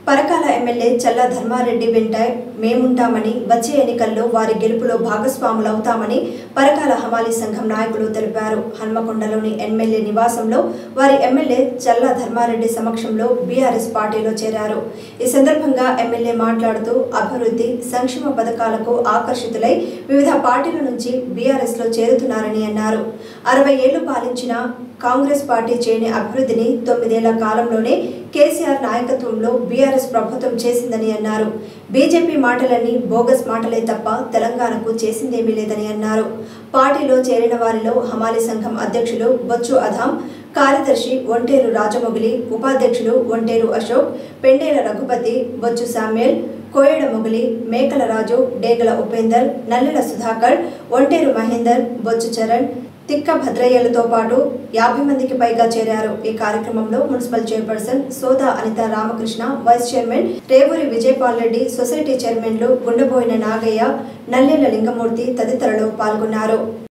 Parakala MLA చల్లా ధర్మారెడ్డి వెంట మేముంటామని వచ్చే ఎన్నికల్లో వారి గెలుపులో భాగస్వాములవుతామని పరకాల హమాలీ సంఘం నాయకులు తెలిపారు హన్మకొండలోని ఎమ్మెల్యే నివాసంలో వారి ఎమ్మెల్యే చల్లా ధర్మారెడ్డి సమక్షంలో బీఆర్ఎస్ పార్టీలో చేరారు ఈ సందర్భంగా ఎమ్మెల్యే మాట్లాడుతూ అభివృద్ధి సంక్షేమ పథకాలకు ఆకర్షితులై వివిధ పార్టీల నుంచి బీఆర్ఎస్ లో చేరుతున్నారని అన్నారు అరవై ఏళ్లు పాలించిన కాంగ్రెస్ పార్టీ చేయని అభివృద్ధిని తొమ్మిదేళ్ల కాలంలోనే కేసీఆర్ నాయకత్వంలో బీఆర్ఎస్ ప్రభుత్వం చేసిందని అన్నారు బీజేపీ మాటలన్నీ బోగస్ మాటలే తప్ప తెలంగాణకు చేసిందేమీ లేదని అన్నారు పార్టీలో చేరిన వారిలో హమాలి సంఘం అధ్యక్షులు బొచ్చు అధాం కార్యదర్శి ఒంటేరు రాజమొగిలి ఉపాధ్యక్షులు ఒంటేరు అశోక్ పెండేల రఘుపతి బొచ్చు శామ్యుల్ కోయడ మొగిలి మేకల రాజు డేగల ఉపేందర్ నల్లెల సుధాకర్ ఒంటేరు మహేందర్ బొచ్చు చరణ్ తిక్క భద్రయ్యలతో పాటు యాభై మందికి పైగా చేరారు ఈ కార్యక్రమంలో municipal chairperson Soda Anitha Ramakrishna vice chairman Revuri Vijayapal Reddy society చైర్మన్లు గుండెబోయిన నాగయ్య నల్లెల లింగమూర్తి తదితరులు పాల్గొన్నారు